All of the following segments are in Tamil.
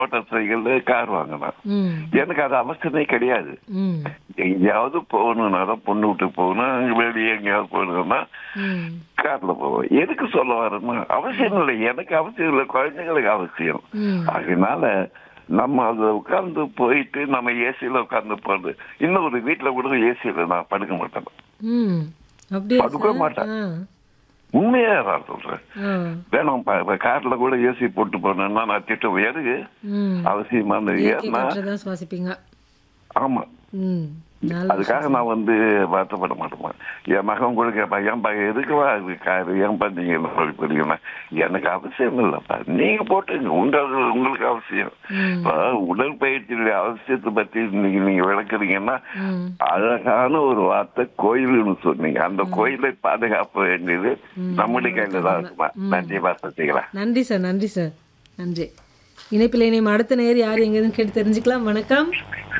மோட்டார் சைக்கிள் கார் வாங்கினேன் ம் எனக்கு அது அவசியமே கிடையாது ம் எங்கேயாவது போகணும்னா தான் பொண்ணு வீட்டுக்கு போகணும் அங்க வெளியே எங்கேயாவது போகணும்னா ம் கார்ல போவேன் எதுக்கு சொல்ல வரேன்னா அவசியம் இல்லை எனக்கு அவசியம் இல்லை குழந்தைங்களுக்கு அவசியம் ம் அதனால நம்ம அதை உட்கார்ந்து போயிட்டு நம்ம ஏசியில உட்கார்ந்து போறது இன்னும் ஒரு வீட்டுல கூட ஏசியில நான் படுக்க மாட்டேன் ம் அப்படியா படுக்க சார் மாட்டேன். ஆ உண்மையா நான் சொல்றேன் ஆ வேணும் ப- இப்ப கார்ல கூட ஏசி போட்டு போனேன்னா நான் திட்டம் எதுக்கு ம் அவசியமான இயற்கை ஏன்னா காற்றை தான் சுவாசிப்பீங்க ஆமா ம் நல்ல அதுக்காக நான் வந்து வருத்தப்பட மாட்டேன் என் மகன் கூட கேட்பான் ஏன்பா எதுக்குவா அது காரு ஏன்பா நீங்க இந்த மாதிரி படிக்கணும்னா எனக்கு அவசியம் இல்லைப்பா நீங்க போட்டுங்க உங்களுக்கு உங்களுக்கு அவசியம் ம் இப்ப உடற்பயிற்சியுடைய அவசியத்தை பத்தி நீங்க நீங்க விளக்குறீங்கன்னா ம் அழகான ஒரு வார்த்தை கோயில்னு சொன்னீங்க அந்த கோயிலை பாதுகாக்க வேண்டியது நம்முடைய கையில தான் இருக்குமா நன்றி பாசத்திங்களா நன்றி சார் நன்றி சார் நன்றி இணைப்பில் இணையம் அடுத்த நேர் யார் எங்கேருந்து கேட்டு தெரிஞ்சுக்கலாம் வணக்கம்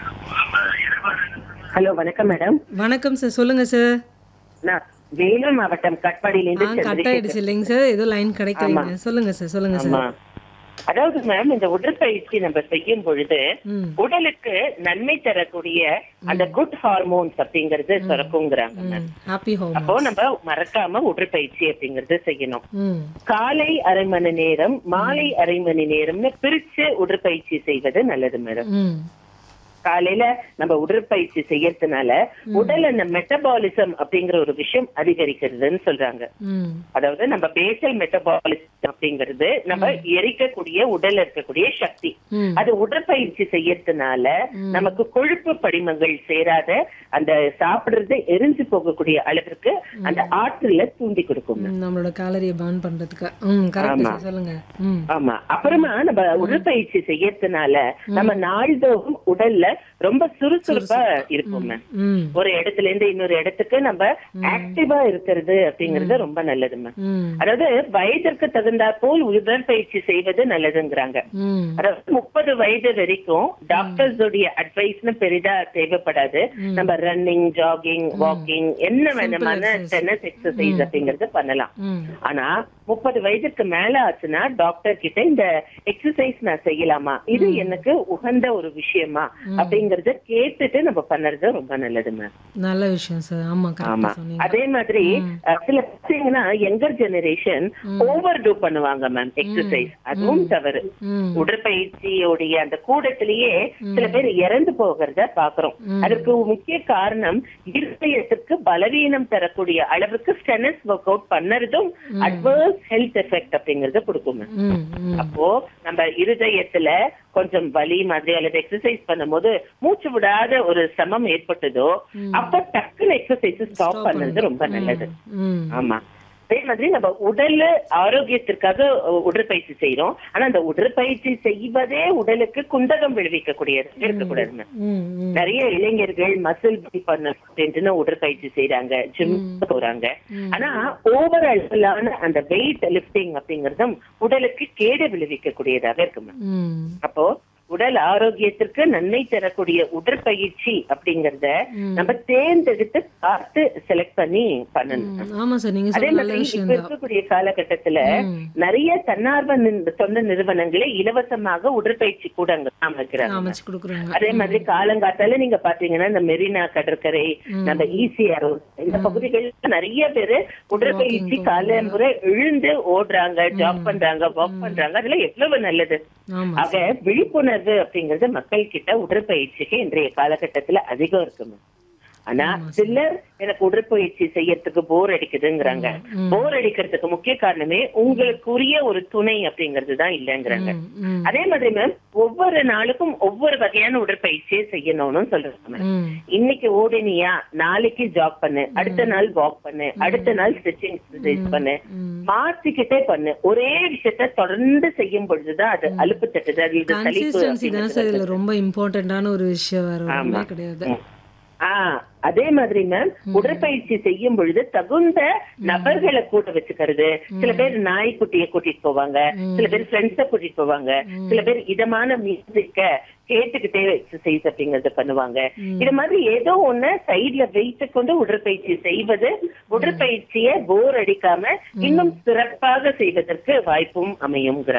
ஹலோ வணக்கம் மேடம் வணக்கம் சார் சொல்லுங்க சார் நான் வேலூர் மாவட்டம் ஆ கட்பாடியிலிருந்து கட் சந்திரசேகர். ஆயிடுச்சு இல்லைங்க சார் ஏதோ லைன் கிடைக்கலைங்க சொல்லுங்க சார் சொல்லுங்க ஆமா சார் அதாவது மேம் இந்த உடற்பயிற்சி நம்ம செய்யும் பொழுது ம் உடலுக்கு நன்மை தரக்கூடிய அந்த குட் ஹார்மோன்ஸ் அப்படிங்கறது சுரக்குங்கிறாங்க மேம் ம் ஹாப்பி ஹோம் அப்போ நம்ம மறக்காம உடற்பயிற்சி அப்படிங்கறது செய்யணும் ம் காலை அரை மணி நேரம் மாலை அரை மணி நேரம்னு பிரிச்சு உடற்பயிற்சி செய்வது நல்லது மேடம் ம் காலையில நம்ம உடற்பயிற்சி செய்யறதுனால உடல் அந்த மெட்டபாலிசம் அப்படிங்கிற ஒரு விஷயம் அதிகரிக்கிறதுன்னு சொல்றாங்க ம் அதாவது நம்ம பேசல் மெட்டபாலிசம் அப்படிங்கிறது நம்ம எரிக்கக்கூடிய உடல்ல இருக்கக்கூடிய சக்தி ம் அது உடற்பயிற்சி செய்யறதுனால நமக்கு கொழுப்பு படிமங்கள் சேராத அந்த சாப்பிடுறது எரிஞ்சு போகக்கூடிய அளவிற்கு அந்த ஆற்றல தூண்டி கொடுக்கும் ம், நம்மளோட கேலரியை பர்ன் பண்றதுக்கு ம் கரெக்ட் சார் சொல்லுங்க ம் ஆமா அப்புறமா நம்ம உடற்பயிற்சி செய்யறதுனால நம்ம நாள்தோறும் உடல்ல ரொம்ப சுறுசுறுப்பா இருப்போம் மேம் ம் ஒரு இடத்துல இருந்து இன்னொரு இடத்துக்கு நம்ம ஆக்டிவா இருக்கிறது அப்படிங்கறது ரொம்ப நல்லது மேம் ம் அதாவது வயதிற்கு தகுந்தாற் போல் உடற்பயிற்சி செய்வது நல்லதுங்கிறாங்க ம் அதாவது முப்பது வயது வரைக்கும் டாக்டர்ஸ் உடைய அட்வைஸ்னு பெரிதா தேவைப்படாது நம்ம ரன்னிங் ஜாகிங் வாக்கிங் என்ன வேணுமான டென்னஸ் எக்ஸசைஸ் அப்படிங்கறது பண்ணலாம் ம் ஆனா முப்பது வயதுக்கு மேல ஆச்சுன்னா டாக்டர் கிட்ட இந்த எக்ஸசைஸ் நான் செய்யலாமா இது எனக்கு உகந்த ஒரு விஷயமா அப்படிங்கறத கேட்டுட்டு நம்ம பண்ணறது ரொம்ப நல்லது மேம் நல்ல விஷயம் சார் ஆமா கரெக்டா ஆமா சொன்னீங்க அதே மாதிரி அஹ், சில பாத்தீங்கன்னா யங்கர் ஜெனரேஷன் ஓவர் டூ பண்ணுவாங்க மேம் எக்ஸசைஸ் அதுவும் தவறு ம் உடற்பயிற்சியோடைய அந்த கூடத்திலேயே சில பேர் இறந்து போகிறத பாக்குறோம் அதற்கு முக்கிய காரணம் இருதயத்துக்கு பலவீனம் தரக்கூடிய அளவுக்கு ஸ்டெனஸ் ஒர்க் அவுட் பண்ணறதும் அட்வர்ஸ் ஹெல்த் எஃபெக்ட் அப்படிங்கறத கொடுக்கும் ma'am. ம் ம் அப்போ நம்ம இருதயத்துல கொஞ்சம் வலி மாதிரி அல்லது எக்ஸசைஸ் பண்ணும்போது மூச்சு விடாத ஒரு சிரமம் ஏற்பட்டதோ அப்ப டக்குன்னு எக்ஸசைஸ் ஸ்டாப் பண்ணது ரொம்ப நல்லது ம் ஆமா அதே மாதிரி நம்ம உடல் ஆரோக்கியத்திற்காக அஹ், உடற்பயிற்சி செய்யறோம் ஆனா அந்த உடற்பயிற்சி செய்வதே உடலுக்கு குண்டகம் விளைவிக்கக்கூடியது இருக்கக்கூடாது ma'am. ம் ம் நிறைய இளைஞர்கள் மசில் பண்ண அப்படின்ட்டு உடற்பயிற்சி செய்யறாங்க ஜிம் போறாங்க ஆனா ஓவர் அளவிலான அந்த வெயிட் லிஃப்டிங் அப்படிங்கறதும் உடலுக்கு கேடு விளைவிக்கக்கூடியதாக இருக்கு ma'am. ம் அப்போ உடல் ஆரோக்கியத்திற்கு நன்மை தரக்கூடிய உடற்பயிற்சி அப்படிங்கறத நம்ம தேர்ந்தெடுத்து பார்த்து செலக்ட் பண்ணி பண்ணணும் ம். ஆமா சார் நீங்க அதே சொன்ன நல்ல மாதிரி விஷயம் இப்ப தான் இருக்கக்கூடிய காலகட்டத்துல ம். நிறைய தன்னார்வ நின்- தொண்டு நிறுவனங்களே இலவசமாக உடற்பயிற்சி கூடங்கள் அமைக்கிறாங்க அமைச்சு கொடுக்குறாங்க அதே மாதிரி காலங்காத்தால நீங்க பாத்தீங்கன்னா இந்த மெரினா கடற்கரை நம்ம ஈசிஆர் இந்த பகுதிகள்ல நிறைய பேரு உடற்பயிற்சி காலமுறை எழுந்து ஓடுறாங்க ஜாப் பண்றாங்க வாக் பண்றாங்க அதெல்லாம் எவ்வளவு நல்லது ஆமா ஆக விழிப்புணர்வு அப்படிங்கறது மக்கள் கிட்ட உடற்பயிற்சிக்கு இன்றைய காலகட்டத்துல அதிகம் இருக்குங்க ஆனா சிலர் எனக்கு உடற்பயிற்சி செய்யறதுக்கு போர் அடிக்குதுங்கிறாங்க போர் அடிக்கிறதுக்கு முக்கிய காரணமே உங்களுக்குரிய ஒரு துணை அப்படிங்கிறது தான் இல்லைங்கிறாங்க ம் ம் அதே மாதிரி மேம் ஒவ்வொரு நாளுக்கும் ஒவ்வொரு வகையான உடற்பயிற்சியை செய்யணும்னு சொல்றாங்க ma'am. ம் இன்னைக்கு ஓடினியா நாளைக்கு ஜாக் பண்ணு அடுத்த நாள் வாக் பண்ணு அடுத்த நாள் ஸ்ட்ரெச்சிங் எக்ஸசைஸ் பண்ணு ம். மாத்திக்கிட்டே பண்ணு ஒரே விஷயத்த தொடர்ந்து செய்யும் பொழுதுதான் அது அலுப்பு தட்டுது அது இது சலிப்பு கன்சிஸ்டன்சி தான் சார் அப்படிங்கிறது இதுல ரொம்ப இம்பார்ட்டன்டான ஒரு விஷயம் வேற ஒண்ணுமே கிடையாது ஆஹ் அதே மாதிரி மேம் உடற்பயிற்சி செய்யும் பொழுது தகுந்த நபர்களை கூட்ட வச்சுக்கிறது சில பேர் நாய்க்குட்டியை கூட்டிட்டு போவாங்க சில பேர் ஃப்ரெண்ட்ஸ கூட்டிட்டு போவாங்க சில பேர் இதமான மியூசிக்க கேட்டுக்கிட்டே எக்ஸசைஸ் அப்படிங்கறத பண்ணுவாங்க இது மாதிரி ஏதோ ஒண்ணு சைட்ல வைத்து கொண்டு உடற்பயிற்சி செய்வது உடற்பயிற்சியை போர் அடிக்காம இன்னும் சிறப்பாக செய்வதற்கு வாய்ப்பும் அமையுங்கிறாங்க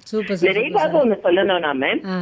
சூப்பர் சார் நிறைவாக ஒண்ணு சொல்லணும்னா மேம் ஆ